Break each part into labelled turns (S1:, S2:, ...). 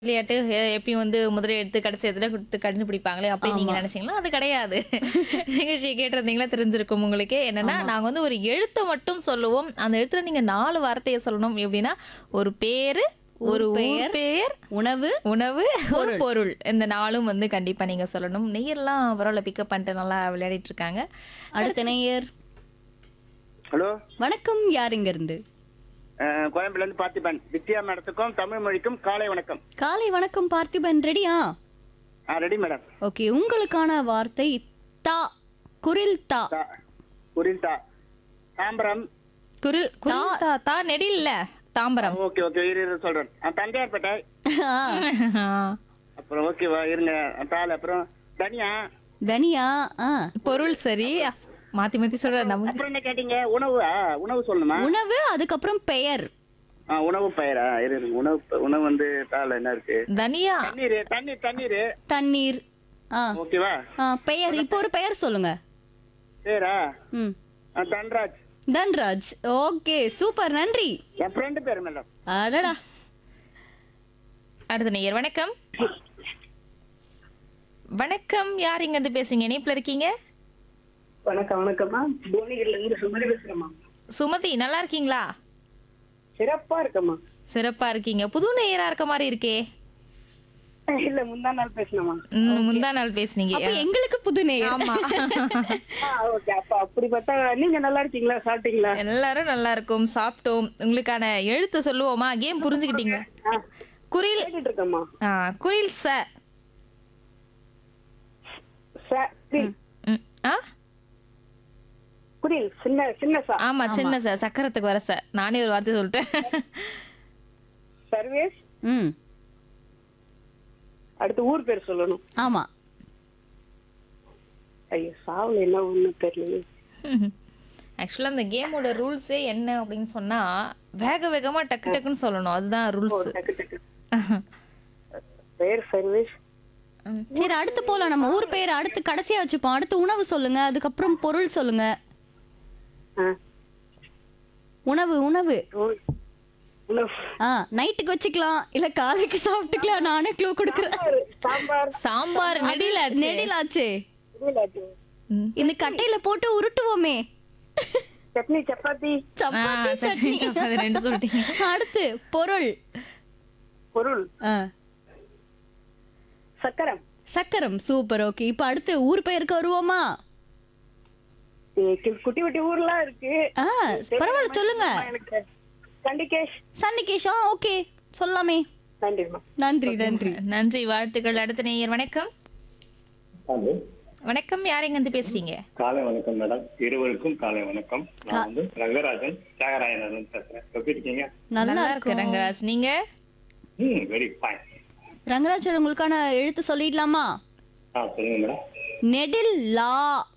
S1: விளையாட்டு எ- எப்பயும் வந்து முதல்ல எடுத்து கடைசி இடத்துல கொடுத்து கண்டுபிடிப்பாங்களே அப்படி நீங்க நினைச்சீங்களா அது கிடையாது நிகழ்ச்சியை கேட்டிருந்தீங்களா தெரிஞ்சிருக்கும் உங்களுக்கு என்னன்னா நாங்க வந்து ஒரு எழுத்தை மட்டும் சொல்லுவோம் அந்த எழுத்துல நீங்க நாலு வார்த்தையை சொல்லணும் எப்படின்னா ஒரு பேரு ஒரு ஊர் பெயர்
S2: உணவு
S1: உணவு ஒரு பொருள் இந்த நாளும் வந்து கண்டிப்பா நீங்க சொல்லணும் நெய்யெல்லாம் பரவாயில்ல பிக்கப் பண்ணிட்டு நல்லா விளையாடிட்டு இருக்காங்க
S2: அடுத்த நேயர்
S3: ஹலோ
S2: வணக்கம் யார் இங்க இருந்து
S3: அஹ், கோயம்புல இருந்து பார்த்திபன் வித்யா மேடத்துக்கும் தமிழ் மொழிக்கும் காலை வணக்கம்
S2: காலை வணக்கம் பார்த்திபன் ரெடியா
S3: ஆ ரெடி மேடம்
S2: ஓகே உங்களுக்கான வார்த்தை தா குரில் தா
S3: தா புரிந்தா தாம்பரம்
S1: குரில் குரில் தா தா நெடில்ல தாம்பரம்
S3: ஓகே ஓகே இரு இரு சொல்றேன் ஆ, தண்டையார்பேட்டை அப்புறம் ஓகேவா இருங்க தாள் அப்புறம் தனியா
S2: தனியா ஆ
S1: பொருள் சரி மாத்தி மாத்தி சொல்ற நமக்கு
S3: அப்புறம் என்ன கேட்டீங்க உணவு ஆ, உணவு சொல்லணுமா
S2: உணவு அதுக்கப்புறம் பெயர்
S3: ஆ, உணவு பெயரா இரு இரு. உணவு பெ- உணவு வந்து தாள் என்ன இருக்கு
S1: தனியா
S3: தண்ணீர் தண்ணீர் தண்ணீர்
S2: தண்ணீர் ஆ
S3: ஓகேவா
S2: ஆ பெயர் இப்போ ஒரு பெயர் சொல்லுங்க
S3: பேரா
S2: ம்
S3: ஆ, தன்ராஜ்
S2: தன்ராஜ் ஓகே சூப்பர் நன்றி
S3: என் ஃப்ரெண்டு பேர் மேடம்
S2: அடடா
S1: அடுத்த நேயர் வணக்கம் வணக்கம் யார் இங்க இருந்து பேசுறீங்க இணைப்புல இருக்கீங்க
S4: வணக்கம் வணக்கம்மா புவனகிரில இருந்து சுமதி பேசுறேம்மா
S1: சுமதி நல்லா இருக்கீங்களா
S4: சிறப்பா இருக்கம்மா
S1: சிறப்பா இருக்கீங்க புது நேயரா இருக்க மாதிரி இருக்கே
S4: இல்ல முந்தா நாள் பேசணுமா
S1: ம், முந்தா நாள் பேசுனீங்க
S2: அப்ப எங்களுக்கு புது நேயர்
S1: ஆமா
S4: ஓகே அப்ப அப்படி பார்த்தா நீங்க நல்லா இருக்கீங்களா சாப்பிட்டீங்களா
S1: எல்லாரும் நல்லா இருக்கும் சாப்பிட்டோம் உங்களுக்கான எழுத்து சொல்லுவோமா கேம் புரிஞ்சுக்கிட்டீங்க
S4: ஆ,
S1: குரில்
S4: கேட்டுட்டு இருக்கம்மா
S1: ஆ, குரில் ச
S4: ச- குரில்
S1: ம், ஆ
S4: குரில் சின்ன சின்ன சா
S1: ஆமா சின்ன ச சக்கரத்துக்கு வர ச நானே ஒரு வார்த்தை சொல்லிட்டேன்
S4: சர்வேஸ்
S2: ம்
S4: அடுத்து ஊர் பேர் சொல்லணும்
S2: ஆமா
S4: ஐயோ சாவுல என்ன ஒண்ணு தெரியல
S1: ஆக்சுவலா அந்த கேமோட ரூல்ஸே என்ன அப்படின்னு சொன்னா வேக வேகமா டக்கு டக்குன்னு சொல்லணும் அதுதான் ரூல்ஸ்
S4: டக்கு டக்கு பேர் சர்வேஸ்
S2: சரி அடுத்து போலாம் நம்ம ஊர் பெயர் அடுத்து கடைசியா வச்சுப்போம் அடுத்து உணவு சொல்லுங்க அதுக்கப்புறம் பொருள் சொல்லுங்க
S4: ஆ,
S2: உணவு உணவு
S4: ஊர். உணவு.
S2: ஆ நைட்டுக்கு வச்சுக்கலாம் இல்ல காலைக்கு சாப்பிட்டுக்கலாம் நானே க்ளூ கொடுக்குறேன்
S4: சாம்பார்
S1: சாம்பார் நெடில
S2: நெடிலாச்சே
S4: புரியல அது.
S2: இந்த கட்டையில போட்டு உருட்டுவோமே
S4: சட்னி சப்பாத்தி
S2: சப்பாத்தி சட்னி
S1: சப்பாத்தி ரெண்டு சொல்லிட்டீங்க
S2: அடுத்து பொருள்
S4: பொருள்
S2: ஆ,
S4: சக்கரம்
S2: சக்கரம் சூப்பர் ஓகே இப்போ அடுத்து ஊர் பெயருக்கு வருவோமா
S4: ஏ, கு- குட்டி குட்டி ஊர்லாம் இருக்கு
S2: ஆ பரவாயில்ல சொல்லுங்க
S4: எனக்கு கண்டிகேஷ்
S2: சன்னிகேஷா ஓகே சொல்லாமே
S4: நன்றிம்மா
S2: நன்றி நன்றி
S1: நன்றி வாழ்த்துக்கள் அடுத்த நேயர் வணக்கம்
S5: ஹலோ
S1: வணக்கம் யார் எங்க இருந்து பேசுறீங்க
S5: காலை வணக்கம் மேடம் இருவருக்கும் காலை வணக்கம் நான் வந்து ரங்கராஜன் தியாகராயன் பேசுறேன் எப்படி இருக்கீங்க
S2: நல்லா
S1: நல்லா இருக்கு
S2: இருக்கும்
S1: ரங்கராஜ் நீங்க
S5: ம் வெரி ஃபைன்
S2: ரங்கராஜர் உங்களுக்கான எழுத்து சொல்லிடலாமா
S5: ஆ சொல்லுங்க மேடம்
S2: நெடில் லா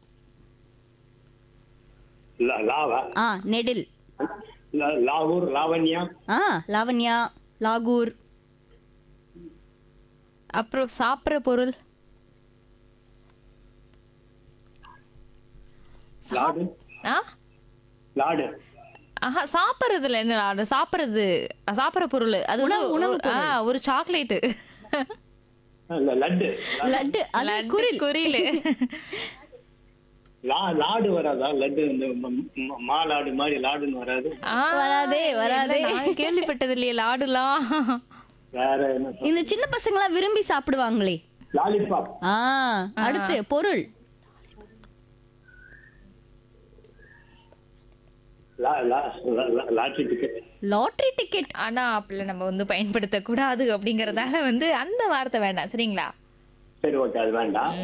S5: லா- லாவா
S2: ஆ நெடில்
S5: லா- லாகூர் லாவண்யா
S2: ஆ லாவண்யா லாகூர்
S1: அப்புறம் சாப்பிடுற பொருள்
S5: லாடு
S1: ஆ
S5: லாடு
S1: ஆஹா சாப்பிடுறதுல என்ன அது சாப்பிடுறது சாப்பிடுற பொருள் அது வந்து
S2: உணவு- உணவு
S1: ஒரு- ஆ, ஒரு சாக்லேட்
S5: ஆ, ல- லட்டு
S2: லட்டு அது குரில்
S1: குறியில்
S5: லா லாடு வராதா லட்டு இந்த ம- ம- மாலாடு மாதிரி லாடுன்னு வராது
S2: வராதே, வராதே.
S1: நான் கேள்விப்பட்டது இல்லையே லாடுலாம்
S5: வேற என்ன சொல்~
S2: இந்த சின்ன பசங்க எல்லாம் விரும்பி சாப்பிடுவாங்களே
S5: லாலிபாப்
S2: ஆ அடுத்து பொருள்
S5: லா- லா- லா- லா- லாட்டரி டிக்கெட்
S2: லாட்டரி டிக்கெட்
S1: ஆனா அப்படி நம்ம வந்து பயன்படுத்த கூடாது அப்படிங்கறதால வந்து அந்த வார்த்தை வேண்டாம் சரிங்களா
S5: சரி ஓகே அது வேண்டாம்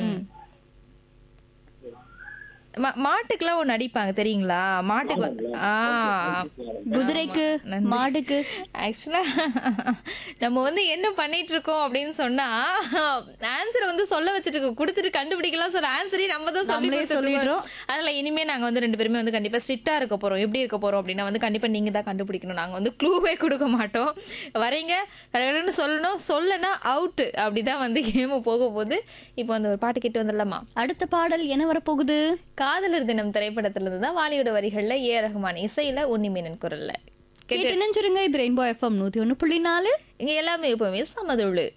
S1: மா- மாட்டுக்கெல்லாம் ஒண்ணு அடிப்பாங்க தெரியுங்களா மாட்டுக்கு வந்து- ஆ
S2: குதிரைக்கு மாடுக்கு
S1: ஆக்சுவலா நம்ம வந்து என்ன பண்ணிட்டு இருக்கோம் அப்படின்னு சொன்னா ஆன்சர் வந்து சொல்ல வச்சுட்டு இருக்கோம் கொடுத்துட்டு கண்டுபிடிக்கலாம் சொல்ல ஆன்சரே நம்ம தான் சொல்லி
S2: நம்மளே
S1: கொடுத்துட்டு
S2: சொல்லிடுறோம்.
S1: இருக்கோம். அதனால இனிமே நாங்க வந்து ரெண்டு பேருமே வந்து கண்டிப்பா ஸ்ட்ரிக்டா இருக்க போறோம் எப்படி இருக்க போறோம் அப்படின்னா வந்து கண்டிப்பா நீங்க தான் கண்டுபிடிக்கணும் நாங்க வந்து க்ளூவே கொடுக்க மாட்டோம் வரீங்க கடகடன்னு சொல்லணும் சொல்லனா அவுட் அப்படிதான் வந்து கேம் போக போகுது இப்போ அந்த ஒரு பாட்டு கேட்டு வந்துடலாமா
S2: அடுத்த பாடல் என்ன வரப்போகுது
S1: காதலர் தினம் திரைப்படத்துல இருந்து தான் வாலியோட வரிகள்ல ஏ ரஹ்மான் இசையில உன்னிமேனன் குரல்ல
S2: கேட்டு நினைச்சிருங்க இது ரெயின்போ எஃப்எம் நூத்தி ஒண்ணு புள்ளி நாலு
S1: இங்க எல்லாமே எப்பவுமே சமதுள்ளு